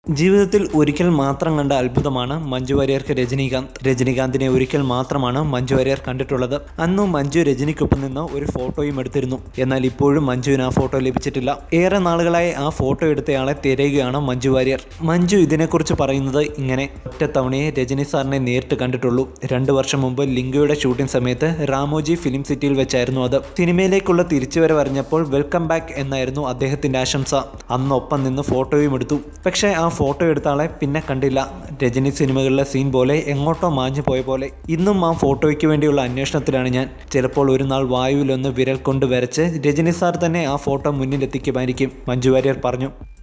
ജീവിതത്തിൽ ഒരിക്കൽ മാത്രം കണ്ട അത്ഭുതമാണ് മഞ്ജു വാര്യർക്ക് രജനീകാന്ത് രജനീകാന്തിനെ ഒരിക്കൽ മാത്രമാണ് മഞ്ജു വാര്യർ കണ്ടിട്ടുള്ളത് അന്ന് മഞ്ജു രജനിക്കൊപ്പം നിന്ന് ഒരു ഫോട്ടോയും എടുത്തിരുന്നു എന്നാൽ ഇപ്പോഴും മഞ്ജുവിന് ആ ഫോട്ടോ ലഭിച്ചിട്ടില്ല ഏറെ നാളുകളായി ആ ഫോട്ടോ എടുത്തയാളെ തിരയുകയാണ് മഞ്ജു വാര്യർ മഞ്ജു ഇതിനെക്കുറിച്ച് പറയുന്നത് ഇങ്ങനെ ഒറ്റത്തവണയെ രജനി സാറിനെ നേരിട്ട് കണ്ടിട്ടുള്ളൂ രണ്ടു വർഷം മുമ്പ് ലിംഗയുടെ ഷൂട്ടിംഗ് സമയത്ത് രാമോജി ഫിലിം സിറ്റിയിൽ വെച്ചായിരുന്നു അത് സിനിമയിലേക്കുള്ള തിരിച്ചുവരവ് അറിഞ്ഞപ്പോൾ വെൽക്കം ബാക്ക് എന്നായിരുന്നു അദ്ദേഹത്തിന്റെ ആശംസ അന്ന് ഒപ്പം നിന്ന് ഫോട്ടോയും എടുത്തു പക്ഷേ ആ ഫോട്ടോ എടുത്ത ആളെ പിന്നെ കണ്ടില്ല രജനി സിനിമകളിലെ സീൻ പോലെ എങ്ങോട്ടോ മാഞ്ഞു പോയ പോലെ ഇന്നും ആ ഫോട്ടോയ്ക്ക് വേണ്ടിയുള്ള അന്വേഷണത്തിലാണ് ഞാൻ ചിലപ്പോൾ ഒരു നാൾ വായുവിലൊന്ന് വിരൽ കൊണ്ട് വരച്ച് രജനി സാർ തന്നെ ആ ഫോട്ടോ മുന്നിലെത്തിക്കുമായിരിക്കും മഞ്ജു വാര്യർ പറഞ്ഞു